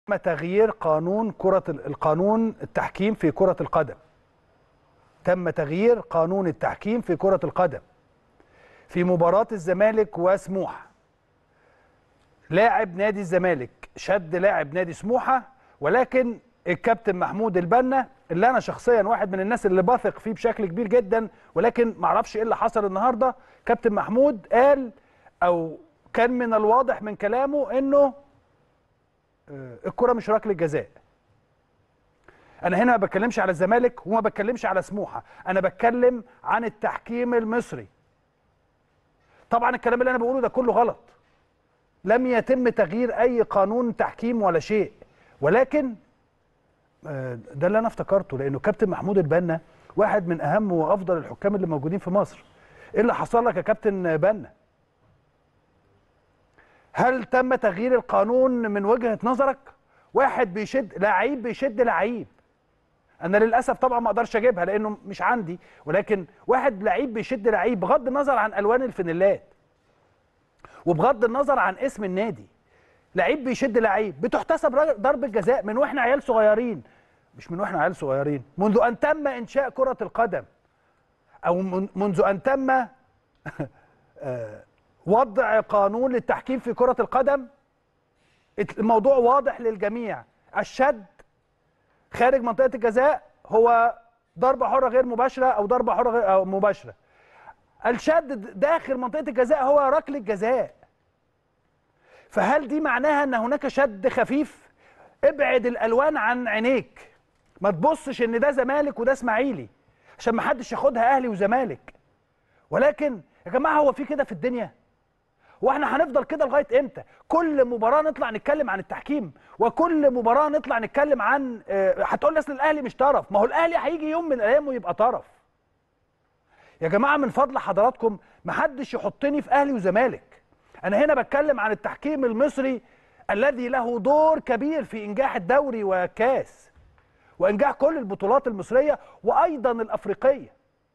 تم تغيير قانون كرة القانون التحكيم في كرة القدم تم تغيير قانون التحكيم في كرة القدم في مباراة الزمالك وسموحة لاعب نادي الزمالك شد لاعب نادي سموحة ولكن الكابتن محمود البنا اللي انا شخصيا واحد من الناس اللي بثق فيه بشكل كبير جدا ولكن معرفش ايه اللي حصل النهارده كابتن محمود قال او كان من الواضح من كلامه انه الكره مش ركله جزاء انا هنا ما بتكلمش على الزمالك وما بتكلمش على سموحه انا بتكلم عن التحكيم المصري طبعا الكلام اللي انا بقوله ده كله غلط لم يتم تغيير اي قانون تحكيم ولا شيء ولكن ده اللي انا افتكرته لانه كابتن محمود البنا واحد من اهم وافضل الحكام اللي موجودين في مصر ايه اللي حصل لك يا كابتن بنا هل تم تغيير القانون من وجهه نظرك واحد بيشد لعيب بيشد لعيب انا للاسف طبعا ما اقدرش اجيبها لانه مش عندي ولكن واحد لعيب بيشد لعيب بغض النظر عن الوان الفانيلات وبغض النظر عن اسم النادي لعيب بيشد لعيب بتحتسب ضربه جزاء من واحنا عيال صغيرين مش من واحنا عيال صغيرين منذ ان تم انشاء كره القدم او منذ ان تم وضع قانون للتحكيم في كره القدم الموضوع واضح للجميع الشد خارج منطقه الجزاء هو ضربه حره غير مباشره او ضربه حره غير أو مباشره الشد داخل منطقه الجزاء هو ركله جزاء فهل دي معناها ان هناك شد خفيف ابعد الالوان عن عينيك ما تبصش ان ده زمالك وده اسماعيلي عشان ما حدش ياخدها اهلي وزمالك ولكن يا جماعه هو في كده في الدنيا واحنا هنفضل كده لغايه امتى كل مباراه نطلع نتكلم عن التحكيم وكل مباراه نطلع نتكلم عن هتقول اصل الاهلي مش طرف ما هو الاهلي هيجي يوم من الايام ويبقى طرف يا جماعه من فضل حضراتكم ما حدش يحطني في اهلي وزمالك انا هنا بتكلم عن التحكيم المصري الذي له دور كبير في انجاح الدوري والكاس وانجاح كل البطولات المصريه وايضا الافريقيه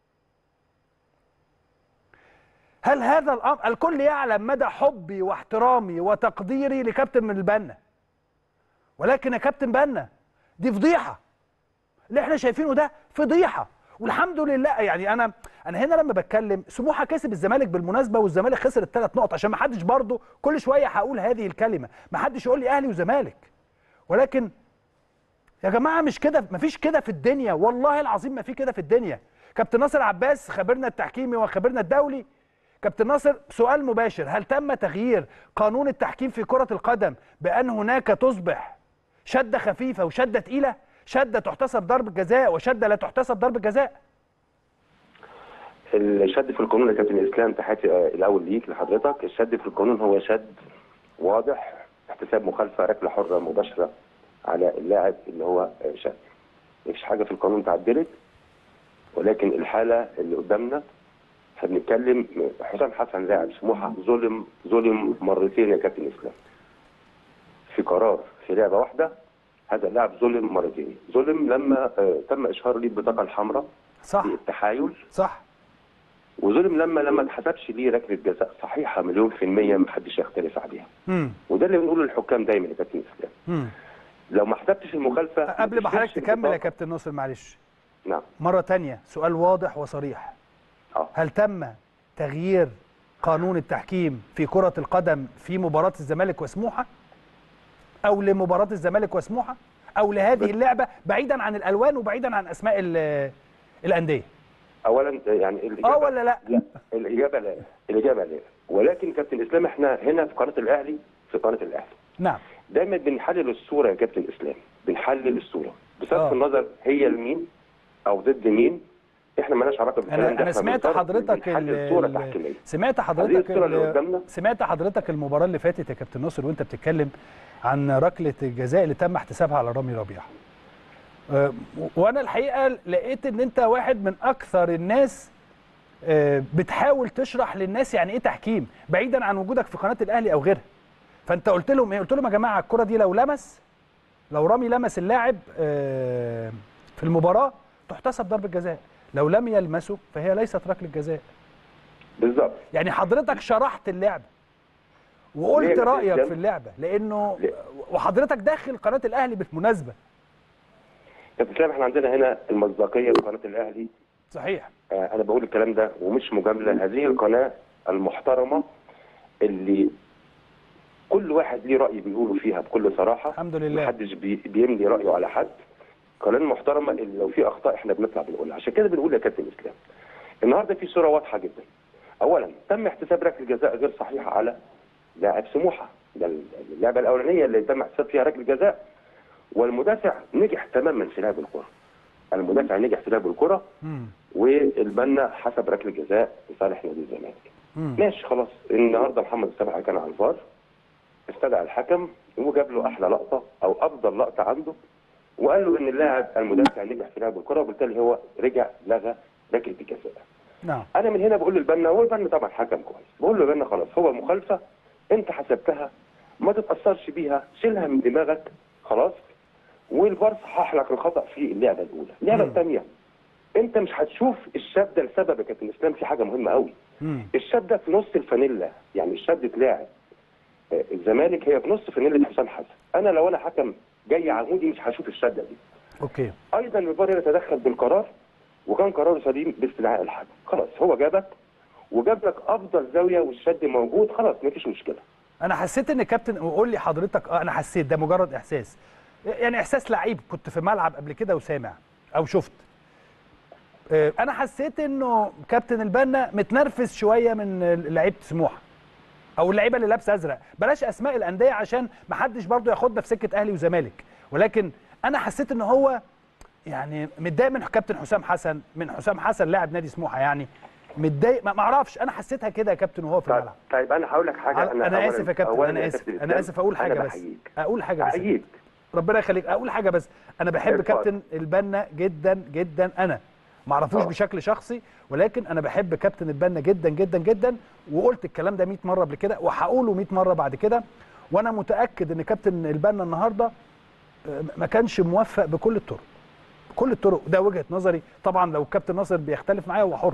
هل هذا الامر الكل يعلم مدى حبي واحترامي وتقديري لكابتن من البنا ولكن يا كابتن بنا دي فضيحه اللي احنا شايفينه ده فضيحه والحمد لله يعني انا انا هنا لما بتكلم سموحه كسب الزمالك بالمناسبه والزمالك خسر الثلاث نقط عشان ما حدش برضه كل شويه هقول هذه الكلمه ما حدش يقول لي اهلي وزمالك ولكن يا جماعه مش كده ما فيش كده في الدنيا والله العظيم ما في كده في الدنيا كابتن ناصر عباس خبرنا التحكيمي وخبرنا الدولي كابتن ناصر سؤال مباشر هل تم تغيير قانون التحكيم في كرة القدم بأن هناك تصبح شدة خفيفة وشدة تقيلة شدة تحتسب ضربة جزاء وشدة لا تحتسب ضربة جزاء الشد في القانون يا كابتن اسلام تحياتي الاول ليك لحضرتك الشد في القانون هو شد واضح احتساب مخالفه ركله حره مباشره على اللاعب اللي هو شد مفيش حاجه في القانون تعدلت ولكن الحاله اللي قدامنا احنا بنتكلم حسام حسن لاعب سموحه ظلم ظلم مرتين يا كابتن اسلام في قرار في لعبه واحده هذا اللاعب ظلم مرتين ظلم لما آه تم اشهار ليه البطاقه الحمراء صح في التحايل صح وظلم لما لما ما اتحسبش ليه ركله جزاء صحيحه مليون في الميه ما حدش يختلف عليها مم. وده اللي بنقوله للحكام دايما يا كابتن اسلام مم. لو ما حسبتش المخالفه قبل ما حضرتك تشيلش تكمل يا البطاقة. كابتن ناصر معلش نعم مرة تانية سؤال واضح وصريح اه هل تم تغيير قانون التحكيم في كرة القدم في مباراة الزمالك وسموحة أو لمباراة الزمالك وسموحة أو لهذه اللعبة بعيدا عن الألوان وبعيدا عن أسماء ال- الأندية اولا يعني الاجابه اه ولا لا؟ لا الاجابه لا الاجابه لا ولكن كابتن اسلام احنا هنا في قناه الاهلي في قناه الاهلي نعم دايما بنحلل الصوره يا كابتن اسلام بنحلل الصوره بصرف آه. النظر هي لمين او ضد مين احنا مالناش علاقه بالكلام انا ده انا احنا سمعت بنصرف- حضرتك بنحلل ال- صوره ال- تحكيميه سمعت هذه حضرتك الصوره اللي ال- قدامنا سمعت حضرتك المباراة اللي فاتت يا كابتن ناصر وانت بتتكلم عن ركلة الجزاء اللي تم احتسابها على رامي ربيعة أه، وانا الحقيقة لقيت ان انت واحد من اكثر الناس أه، بتحاول تشرح للناس يعني ايه تحكيم بعيدا عن وجودك في قناة الاهلي او غيرها فانت قلت لهم ايه قلت لهم يا جماعة الكرة دي لو لمس لو رامي لمس اللاعب أه، في المباراة تحتسب ضربة جزاء لو لم يلمسه فهي ليست ركلة جزاء بالظبط يعني حضرتك شرحت اللعبه وقلت ليه يا رايك إسلام؟ في اللعبه لانه ليه؟ وحضرتك داخل قناه الاهلي بالمناسبه كابتن اسلام احنا عندنا هنا المصداقيه في قناه الاهلي صحيح آه، انا بقول الكلام ده ومش مجامله هذه القناه المحترمه اللي كل واحد ليه راي بيقوله فيها بكل صراحه الحمد لله. محدش بي- بيملي رايه على حد قناه محترمه اللي لو في اخطاء احنا بنطلع بنقولها عشان كده بنقول يا كابتن اسلام النهارده في صوره واضحه جدا اولا تم احتساب ركله جزاء غير صحيحه على لاعب سموحه ده اللعبه الاولانيه اللي تم احتساب فيها ركله جزاء والمدافع نجح تماما في لعب الكره المدافع نجح في لعب الكره امم والبنا حسب ركله جزاء لصالح نادي الزمالك امم ماشي خلاص النهارده محمد السبعه كان على الفار استدعى الحكم وجاب له احلى لقطه او افضل لقطه عنده وقال له ان اللاعب المدافع نجح في لعب الكره وبالتالي هو رجع لغى ركله الجزاء نعم انا من هنا بقول للبنا هو البنا طبعا حكم كويس بقول له البنا خلاص هو مخالفه انت حسبتها ما تتاثرش بيها شيلها من دماغك خلاص والفار صحح لك الخطا في اللعبه الاولى اللعبه مم. الثانيه انت مش هتشوف الشاب ده لسبب يا كابتن اسلام في حاجه مهمه قوي امم الشاب ده في نص الفانيلا يعني الشاب لاعب آه، الزمالك هي في نص فانيلا حسام حسن انا لو انا حكم جاي عمودي مش هشوف الشده دي اوكي ايضا الفار يتدخل بالقرار وكان قراره سليم باستدعاء الحكم خلاص هو جابك وجاب لك افضل زاويه والشد موجود خلاص مفيش مشكله انا حسيت ان كابتن وقول لي حضرتك اه انا حسيت ده مجرد احساس يعني احساس لعيب كنت في ملعب قبل كده وسامع او شفت اه، انا حسيت انه كابتن البنا متنرفز شويه من لعيبه سموحه او اللعيبه اللي لابسه ازرق بلاش اسماء الانديه عشان ما حدش برضو ياخدنا في سكه اهلي وزمالك ولكن انا حسيت ان هو يعني متضايق من كابتن حسام حسن من حسام حسن لاعب نادي سموحه يعني متضايق ما ما اعرفش انا حسيتها كده يا كابتن وهو في طيب, الملعب طيب انا هقول لك حاجه انا, أنا أولاً- اسف يا كابتن أولاً انا يا اسف كابتن انا إسلام، اسف اقول حاجه أنا بس بحييك. اقول حاجه بس احييك ربنا يخليك اقول حاجه بس انا بحب اتفضل. كابتن البنا جدا جدا انا ما اعرفوش آه. بشكل شخصي ولكن انا بحب كابتن البنا جدا جدا جدا وقلت الكلام ده 100 مره قبل كده وهقوله 100 مره بعد كده وانا متاكد ان كابتن البنا النهارده آه، ما كانش موفق بكل الطرق بكل الطرق ده وجهه نظري طبعا لو كابتن ناصر بيختلف معايا هو حر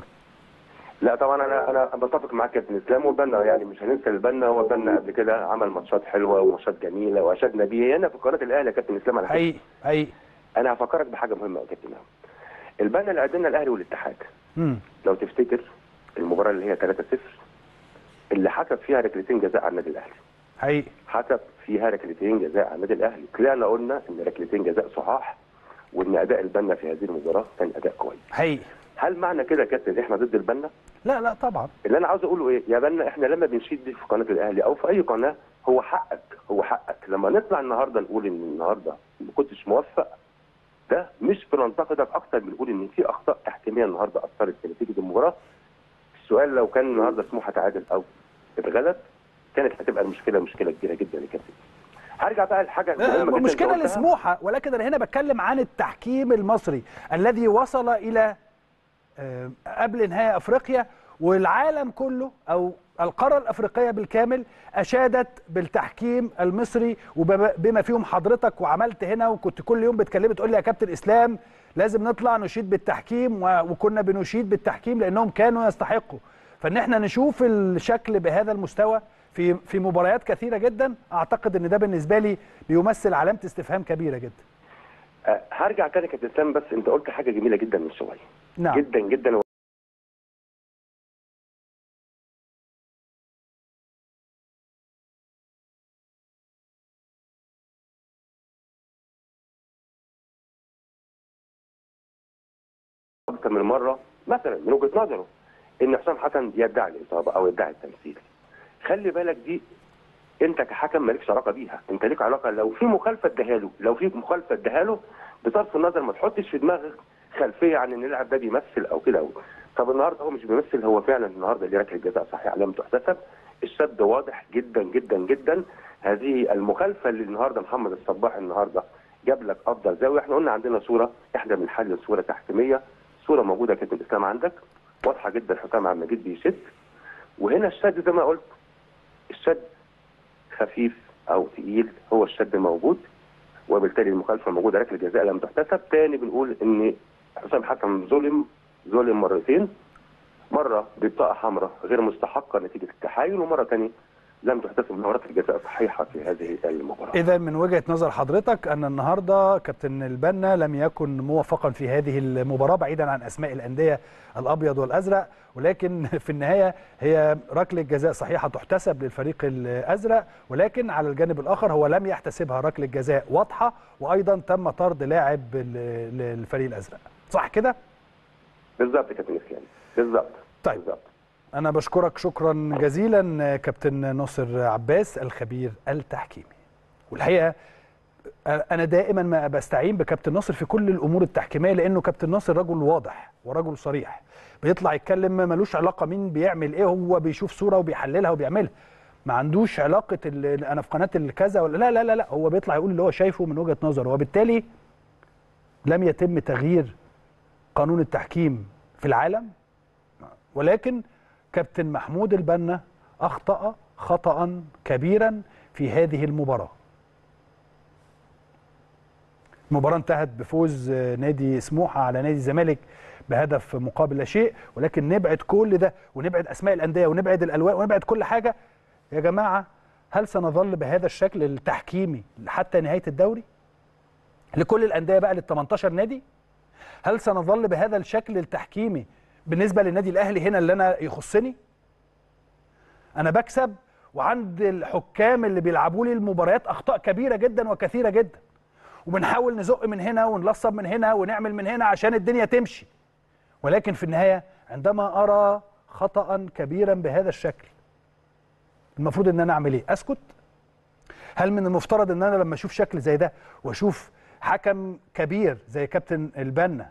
لا طبعا انا انا بتفق معاك يا كابتن اسلام والبنا يعني مش هننسى البنا هو البنا قبل كده عمل ماتشات حلوه وماتشات جميله واشادنا بيها هنا في قناه الاهلي يا كابتن اسلام على فكره حقيقي حقيقي انا هفكرك بحاجه مهمه يا كابتن إسلام. البنا اللي قدمنا الاهلي والاتحاد امم لو تفتكر المباراه اللي هي 3-0 اللي حسب فيها ركلتين جزاء على النادي الاهلي حقيقي حسب فيها ركلتين جزاء على النادي الاهلي طلعنا قلنا ان ركلتين جزاء صحاح وان اداء البنا في هذه المباراه كان اداء كويس حقيقي هل معنى كده يا كابتن احنا ضد البنا لا لا طبعا اللي انا عاوز اقوله ايه يا بنا احنا لما بنشيد في قناه الاهلي او في اي قناه هو حقك هو حقك لما نطلع النهارده نقول ان النهارده ما كنتش موفق ده مش بننتقدك اكتر بنقول ان في اخطاء تحكيميه النهارده اثرت في نتيجه المباراه السؤال لو كان النهارده سموحه تعادل او اتغلب كانت هتبقى المشكله مشكله كبيره جدا يا كابتن هرجع بقى لحاجه مهمه جدا أنت مشكله قلتها. لسموحه ولكن انا هنا بتكلم عن التحكيم المصري الذي وصل الى آه، قبل نهائي افريقيا والعالم كله او القاره الافريقيه بالكامل اشادت بالتحكيم المصري وبما فيهم حضرتك وعملت هنا وكنت كل يوم بتكلمي تقول لي يا كابتن اسلام لازم نطلع نشيد بالتحكيم و- وكنا بنشيد بالتحكيم لانهم كانوا يستحقوا فان احنا نشوف الشكل بهذا المستوى في في مباريات كثيره جدا اعتقد ان ده بالنسبه لي بيمثل علامه استفهام كبيره جدا أه، هرجع تاني يا كابتن اسلام بس انت قلت حاجه جميله جدا من شويه نعم جدا جدا اكثر من مره مثلا من وجهه نظره ان حسام حسن يدعي الاصابه او يدعي التمثيل خلي بالك دي انت كحكم مالكش علاقه بيها انت ليك علاقه لو في مخالفه اديها له لو في مخالفه اديها له بصرف النظر ما تحطش في دماغك خلفيه عن ان اللاعب ده بيمثل او كده أو. طب النهارده هو مش بيمثل هو فعلا النهارده اللي ركله جزاء صحيح لم تحتسب الشد واضح جدا جدا جدا هذه المخالفه اللي النهارده محمد الصباح النهارده جاب لك افضل زاويه احنا قلنا عندنا صوره احنا بنحلل صوره تحكيميه صوره موجوده كابتن اسلام عندك واضحه جدا حسام عبد المجيد بيشد وهنا الشد زي ما قلت الشد خفيف او تقيل هو الشد موجود وبالتالي المخالفه موجوده ركله جزاء لم تحتسب تاني بنقول ان حسام حسن ظلم ظلم مرتين مره ببطاقه حمراء غير مستحقه نتيجه التحايل ومره تانية لم تحتسب له ركله جزاء صحيحه في هذه المباراه اذا من وجهه نظر حضرتك ان النهارده كابتن البنا لم يكن موفقا في هذه المباراه بعيدا عن اسماء الانديه الابيض والازرق ولكن في النهايه هي ركله جزاء صحيحه تحتسب للفريق الازرق ولكن على الجانب الاخر هو لم يحتسبها ركله جزاء واضحه وايضا تم طرد لاعب للفريق الازرق صح كده بالظبط يا كابتن اسلام بالظبط طيب. بالظبط انا بشكرك شكرا جزيلا كابتن ناصر عباس الخبير التحكيمي والحقيقه انا دائما ما بستعين بكابتن ناصر في كل الامور التحكيميه لانه كابتن ناصر رجل واضح ورجل صريح بيطلع يتكلم ملوش علاقه مين بيعمل ايه هو بيشوف صوره وبيحللها وبيعملها ما عندوش علاقه انا في قناه الكذا ولا لا لا لا لا هو بيطلع يقول اللي هو شايفه من وجهه نظره وبالتالي لم يتم تغيير قانون التحكيم في العالم ولكن كابتن محمود البنا اخطا خطا كبيرا في هذه المباراه المباراه انتهت بفوز نادي سموحه على نادي الزمالك بهدف مقابل لا شيء ولكن نبعد كل ده ونبعد اسماء الانديه ونبعد الالوان ونبعد كل حاجه يا جماعه هل سنظل بهذا الشكل التحكيمي حتى نهايه الدوري لكل الانديه بقى لل 18 نادي هل سنظل بهذا الشكل التحكيمي بالنسبه للنادي الاهلي هنا اللي انا يخصني انا بكسب وعند الحكام اللي بيلعبوا لي المباريات اخطاء كبيره جدا وكثيره جدا وبنحاول نزق من هنا ونلصب من هنا ونعمل من هنا عشان الدنيا تمشي ولكن في النهايه عندما ارى خطا كبيرا بهذا الشكل المفروض ان انا اعمل ايه اسكت هل من المفترض ان انا لما اشوف شكل زي ده واشوف حكم كبير زي كابتن البنا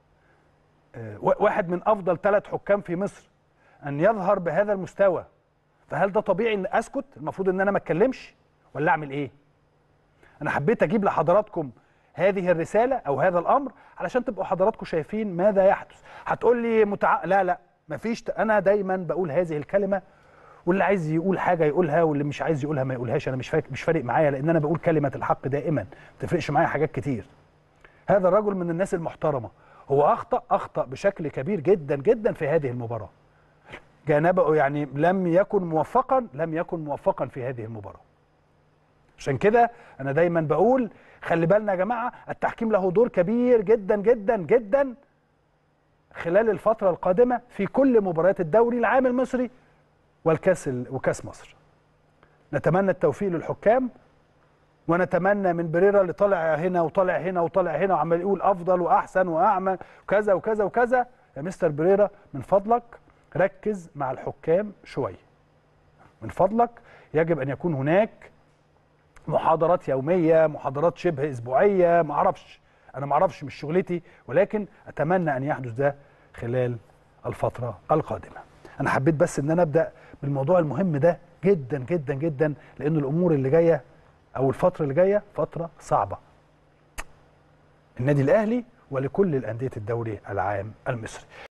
واحد من افضل ثلاث حكام في مصر ان يظهر بهذا المستوى فهل ده طبيعي ان اسكت المفروض ان انا ما اتكلمش ولا اعمل ايه انا حبيت اجيب لحضراتكم هذه الرساله او هذا الامر علشان تبقوا حضراتكم شايفين ماذا يحدث هتقول لي متع... لا لا مفيش ت... انا دايما بقول هذه الكلمه واللي عايز يقول حاجه يقولها واللي مش عايز يقولها ما يقولهاش انا مش فارق مش فارق معايا لان انا بقول كلمه الحق دائما ما تفرقش معايا حاجات كتير هذا الرجل من الناس المحترمه هو اخطا اخطا بشكل كبير جدا جدا في هذه المباراه جانبه يعني لم يكن موفقا لم يكن موفقا في هذه المباراه عشان كده انا دايما بقول خلي بالنا يا جماعه التحكيم له دور كبير جدا جدا جدا خلال الفتره القادمه في كل مباريات الدوري العام المصري والكاس وكاس مصر نتمنى التوفيق للحكام ونتمنى من بريرا اللي طالع هنا وطالع هنا وطالع هنا وعمال يقول افضل واحسن واعمى وكذا وكذا وكذا يا مستر بريرا من فضلك ركز مع الحكام شويه من فضلك يجب ان يكون هناك محاضرات يوميه محاضرات شبه اسبوعيه ما اعرفش انا ما اعرفش مش شغلتي ولكن اتمنى ان يحدث ده خلال الفتره القادمه انا حبيت بس ان انا ابدا بالموضوع المهم ده جدا جدا جدا لان الامور اللي جايه او الفتره اللي جايه فتره صعبه النادي الاهلي ولكل الانديه الدوري العام المصري